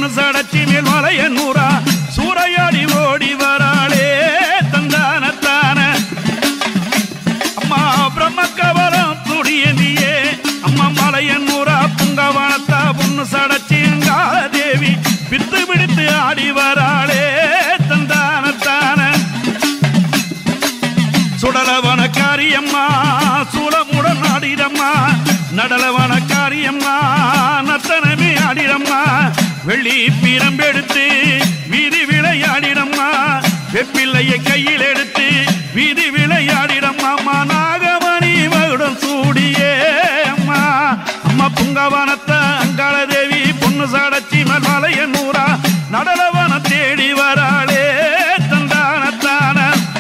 பொண்ணு சடச்சி மேல் மலைய நூறா சூறையாடி ஓடி வராளே தந்தானத்தான அம்மா பிரம்மக்கவலம் துடியந்தியே அம்மா மலையன் நூறா புங்கவனத்தா பொண்ணு சடச்சி தேவி பித்து பிடித்து ஆடி வராளே தந்தானத்தான சுடலவன காரியம்மா சூலமுடன் ஆடிடம்மா நடலவன காரியம்மா நத்தனமே ஆடிடம்மா வெள்ளி பீரம்பெடுத்து வீதி விளையாடிடம்மா வெப்பிள்ளைய கையில் எடுத்து வீதி விளையாடிடம்மா நாகமணி மகுடம் சூடியே அம்மா அம்மா புங்கவனத்த அங்காள தேவி பொண்ணு சாடச்சி மலைய நூறா நடலவன தேடி வராளே தந்தானத்தான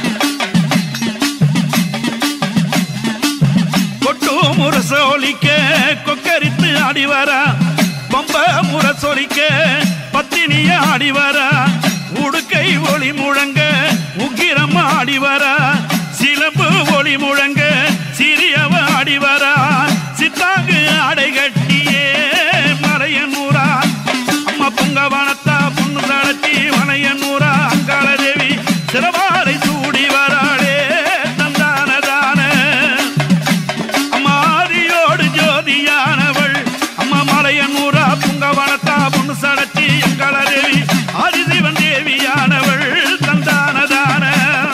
கொட்டு முரசொலிக்க கொக்கரித்து ஆடி வர பம்ப முரசொலிக்க பத்தினிய ஆடி வர உடுக்கை ஒளி முழங்க உக்கிரம் ஆடி வர சிலம்பு ஒளி முழங்க சிறியவ ஆடி வர சித்தாங்கு ஆடை கட்டியே மலையனூரா அம்மா புங்கவனத்தா பொண்ணு தளத்தி வனையனூரா அங்காள தேவி சிறவாரை சூடி வராளே தந்தானதான அம்மாதியோடு ஜோதியானவள் அம்மா மலையனூரா புங்கவனத்தா பொண்ணு சடச்சி எங்கள தேவி ஆதிசிவன் தேவியானவள் தந்தானதான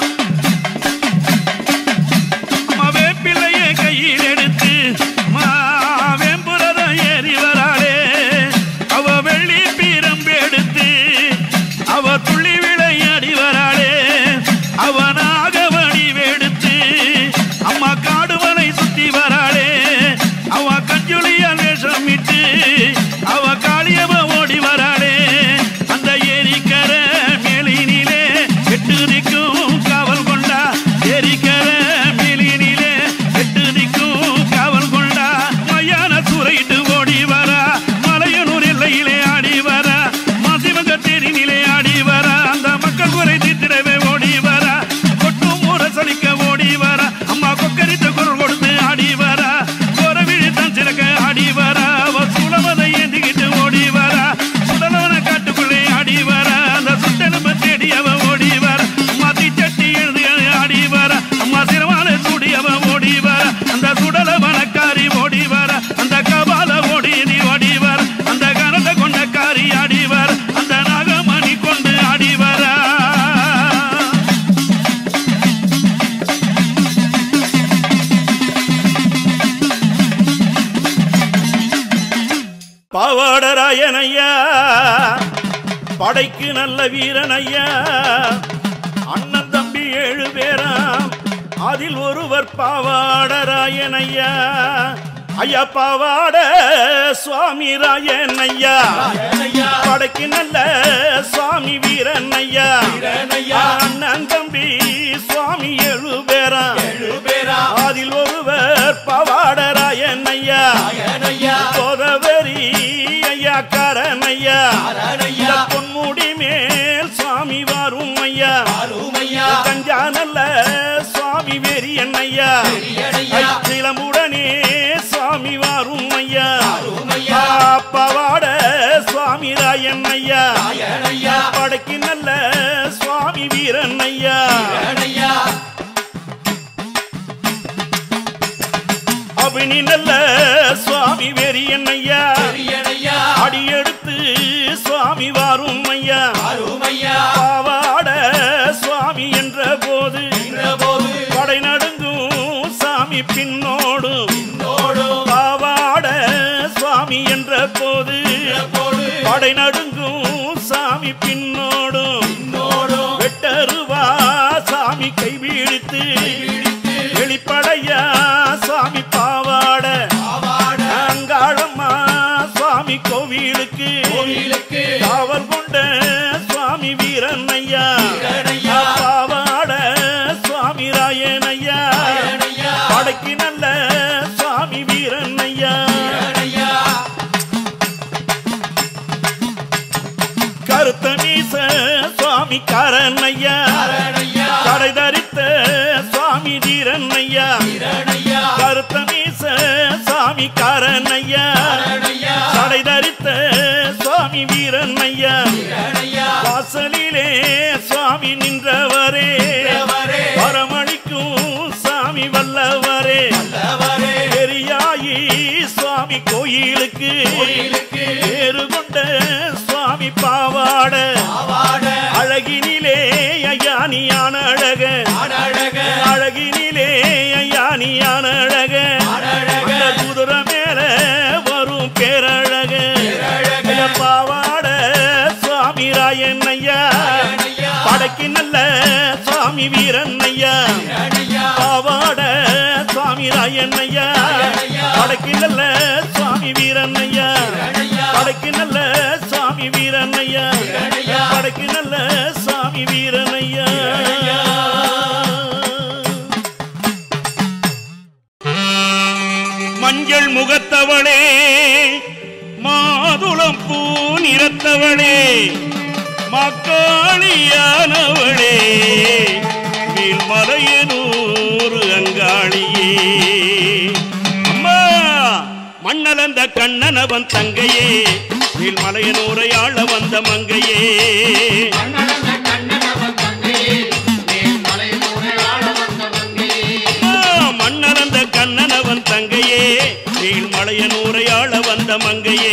அம்மா வேப்பிள்ளையை கையில் எடுத்து அம்மா வேம்புரதம் ஏறி வராளே அவ வெள்ளி பீரம்பு எடுத்து அவ துள்ளி விளையாடி வராளே அவனாக வடிவெடுத்து அம்மா காடுவனை சுத்தி வராளே அவ கஞ்சுளியால் வேஷமிட்டு அவ காளியவ ஓடி வராளே அந்த ஏரிக்கர மேலினிலே எட்டு திக்கும் காவல் கொண்டா ஏரிக்கர மேலினிலே எட்டு திக்கும் காவல் கொண்டா மையான துறையிட்டு ஓடி வரா மலையனூர் எல்லையிலே ஆடி வர மாசிமங்க தேரினிலே ஆடி வர அந்த மக்கள் குறை தீர்த்திடவே ஓடி வர கொட்டும் முரசொலிக்க ஓடி வர அம்மா கொக்கரித்த குரல் கொடுத்து ஆடி வர கோரவிழி தான் சிறக்க ஆடி வர அவ சுளமதை ஏந்திக்கிட்டு ஓடி வர சுடலவன காட்டுக்குள்ளே ஆடி வர அந்த சுட்டெலும்பு தேடி அவ ஓடி வர அம்மா தீச்சட்டி எழுதி ஆடி வர அம்மா சிறுவான சூடி அவ ஓடி வர அந்த சுடல வனக்காரி ஓடி வர அந்த கபால ஓடி நீ ஓடி வர அந்த கனத்த கொண்டக்காரி ஆடி வர அந்த நாகமணி கொண்டு ஆடி வர பாவாடராயனையா படைக்கு நல்ல வீரன் ஐயா அண்ணன் தம்பி ஏழு பேராம் அதில் ஒருவர் பாவாடராயன் ஐயா ஐயா பாவாட சுவாமி ராயன் ஐயா படைக்கு நல்ல சுவாமி வீரன் ஐயா அண்ணன் தம்பி சுவாமி ஏழு பேராம் அதில் ஒருவர் பாவாடராயன் ஐயா கோதவரி ஐயா கரண் ஐயா இந்த பொன்முடி மேல் சுவாமி வரும் ஐயா கஞ்சா நல்ல சுவாமி வெறி ஐயா சிலமுடனே சுவாமி வரும் ஐயா பவாட சுவாமி ராயன் ஐயா படைக்கு நல்ல சுவாமி வீரன் ஐயா அபினி நல்ல சுவாமி வெறியன் ஐயா அடியெடுத்து சுவாமி வாரும் ஐயா பாவாட சுவாமி என்ற போது படை நடுங்கும் சாமி பின்னோடும் பாவாட சுவாமி என்ற போது படை நடுங்கும் சாமி பின்னோடும் வெட்டருவா சாமி கைவிழித்து வெளிப்படையா சாமி பாவாட அங்காளம்மா சுவாமி கோவிலுக்கு காவல் கொண்ட சுவாமி வீரன் ஐயா பாவாட சுவாமி ராயன் ஐயா படைக்கு நல்ல சுவாமி வீரன் ஐயா கருத்த மீச சுவாமி காரன் ஐயா கடை தரித்த சுவாமி தீரன் ஐயா கரு கருத்த மீச சாமி காரன் ஐயா சடை தரித்த சுவாமி வீரன் ஐயா வாசலிலே சுவாமி நின்றவரே வரமளிக்கும் சாமி வல்லவரே பெரியாயி சுவாமி கோயிலுக்கு பேரு கொண்ட சுவாமி பாவாட அழகினிலே ஐயானியான அழக அழகினிலே ஐயானியான அழக அந்த குதிரை மேல வரும் பேரழக பாவாட சுவாமி ராயன் ஐயா படைக்கு நல்ல சுவாமி வீரன் ஐயா பாவாட சுவாமி ராயன் ஐயா படைக்கு நல்ல சுவாமி வீரன் ஐயா படைக்கு நல்ல சுவாமி வீரன் ஐயா படைக்கு நல்ல சுவாமி வீரன் ஐயா மஞ்சள் முகத்தவளே மாதுளம் பூ நிறத்தவளே மக்காளியானவளே மேல்மலையனூர் அங்காளியே அம்மா மண்ணலந்த கண்ணனவன் தங்கையே மேல்மலையனூரை ஆள வந்த மங்கையே அம்மா, மண்ணலந்த கண்ணனவன் தங்கையே மேல்மலையனூரை ஆள வந்த மங்கையே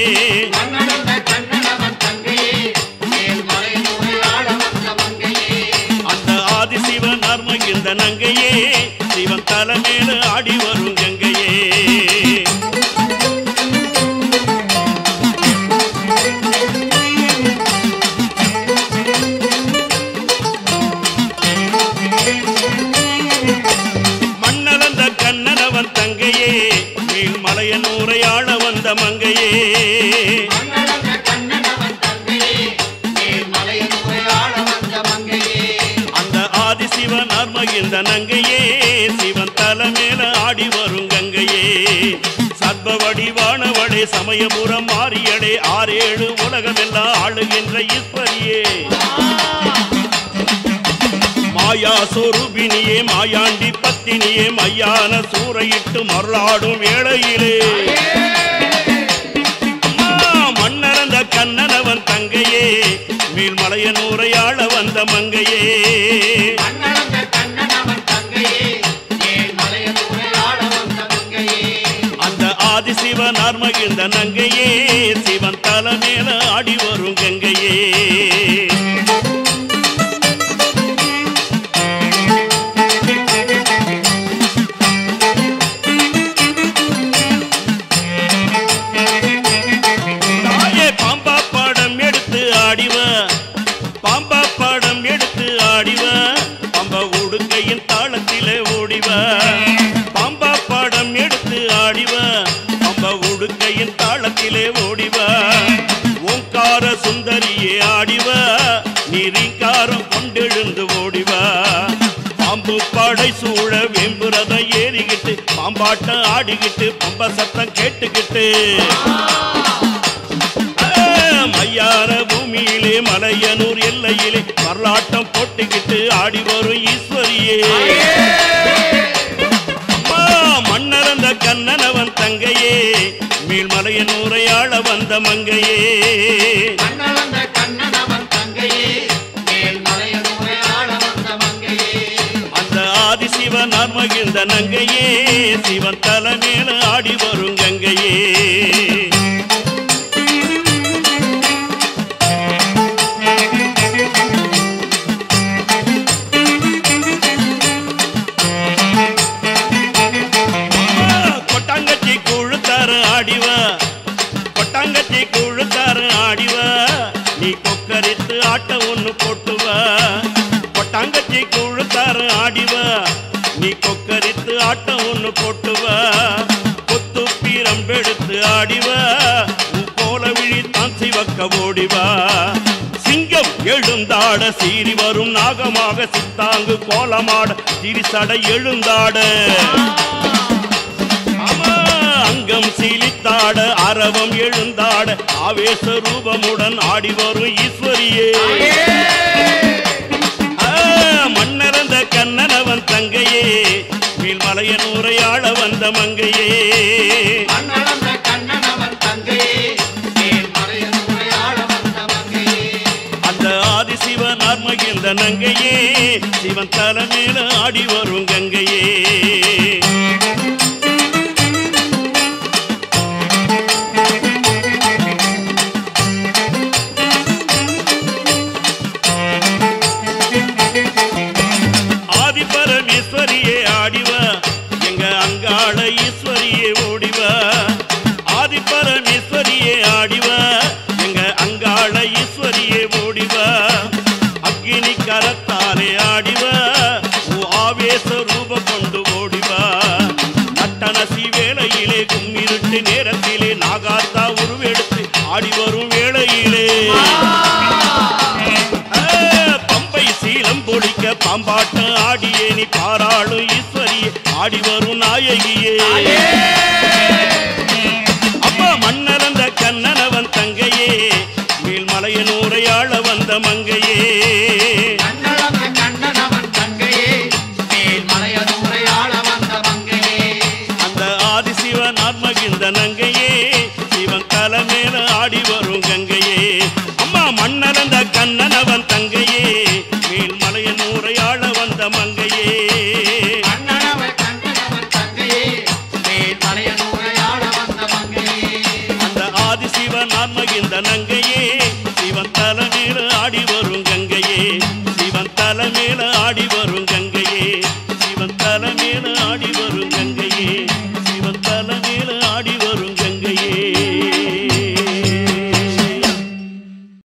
அந்த ஆதிசிவன் அருமகிந்த நங்கையே சிவன் தலைமேல ஆடி வரும் கங்கையே மண்ணளந்த கண்ணனவன் தங்கையே மேல் மலையனூரை ஆள வந்த மங்கையே அந்த ஆதிசிவன் அருமகிந்த நங்கையே சிவன் தலைமேல ஆடி வரும் கங்கையே சர்வ வடிவானவளே சமயபுரம் மாறியடே ஆறேழு உலகமெல்லாம் ஆளுகின்ற ஈஸ்வரியே மாயா சொரூபினியே மாயாண்டி பத்தினியே மையான சூறையிட்டு மருளாடும் வேளையிலே அம்மா, மண்ணறந்த கண்ணனவன் தங்கையே மேல்மலையனூரை ஆள வந்த மங்கையே அந்த ஆதிசிவன் ஆர்மகிழ்ந்த நங்கையே சிவன் தலைமேல ஆடி வரும் கங்கையே தாயே பாம்பா படம் எடுத்து ஆடிவ பாம்பா படம் எடுத்து ஆடிவ பம்ப உடுக்கையின் தாளத்திலே ஓடிவ பாம்பா படம் எடுத்து ஆடிவ பம்ப உடுக்கையின் தாளத்திலே ஓடிவ ஓங்கார சுந்தரியே ஆடிவ நீரிங்காரம் கொண்டெழுந்து ஓடிவ பாம்பு படை சூழ வெம்புறத ஏறிக்கிட்டு பாம்பாட்டம் ஆடிக்கிட்டு பம்ப சத்தம் கேட்டுக்கிட்டு மையார பூமியிலே மலையனூர் எல்லையிலே வரலாட்டம் போட்டுக்கிட்டு ஆடி வரும் ஈஸ்வரியே அம்மா, மண்ணறந்த கண்ணனவன் தங்கையே மேல்மலையனூரை ஆள வந்த மங்கையே அந்த ஆதிசிவன் மகிழ்ந்த நங்கையே சிவன் தலைமையில ஆடி வரும் கங்கையே கொட்டாங்கச்சி குழுத்தாரு ஆடிவ கொட்டாங்கச்சி குழுத்தாரு ஆடிவ நீ கொக்கரித்து ஆட்ட ஒண்ணு போட்டுவ கொட்டாங்கச்சி குழுத்தாரு ஆடிவ நீ கொக்கரித்து ஆட்ட ஒண்ணு போட்டுவ கொத்து பீரம்பெடுத்து ஆடிவ உன் கோல விழி தான் சிவக்க ஓடிவா சிங்கம் எழுந்தாட சீறி வரும் நாகமாக சித்தாங்கு கோலமாட திரிசட எழுந்தாட ஆமா, அங்கம் சீலித்தாட அரவம் எழுந்தாட ஆவேச ரூபமுடன் ஆடி வரும் ஈஸ்வரியே ஆ, மண்ணறந்த கண்ணனவன் தங்கையே மேல்மலையனூரை ஆள வந்த நார்மகிழ்ந்த நங்கையே சிவன் தலைமையில ஆடி வரும் கங்கையே ஆதி பரமேஸ்வரியே ஆடிவா எங்க அங்காள ஈஸ்வரியே ஓடிவா ஆதி பரமேஸ்வரியே ஆடிவா எங்க அங்காள ஈஸ்வரியே ஓடிவா அக்னி கரத்தாலே ஆடிவா ஓ ஆவேச ரூப கொண்டு ஓடிவா நட்டனசி வேளையிலே கும்மிருட்டு நேரத்திலே நாகாத்தா உருவெடுத்து ஆடி வரும் வேளையிலே ஆ, பம்பை சீலம் பொழிக்க பாம்பாட்ட ஆடியே நீ பாராளும் ஈஸ்வரியே ஆடி வரும் நாயகியே அம்மா மன்னரந்த கண்ணனவன் தங்கையே மேல்மலையனூரை ஆள வந்த மங்கையே கண்ணளந்த கண்ணனவன் தங்கையே மேல்மலையனூரை ஆள வந்த மங்கையே அந்த ஆதிசிவன் ஆத்மகிந்த நங்கையே சிவன் தலை மேல ஆடி வரும் கங்கையே அம்மா மன்னரந்த கண்ணனவன் தங்கையே மேல்மலையனூரை ஆள வந்த மங்கையே கண்ணனவன் கண்ணனவன் தங்கையே மேல்மலையனூரை ஆள வந்த மங்கையே அந்த ஆதிசிவன் ஆத்மகிந்த நங்கையே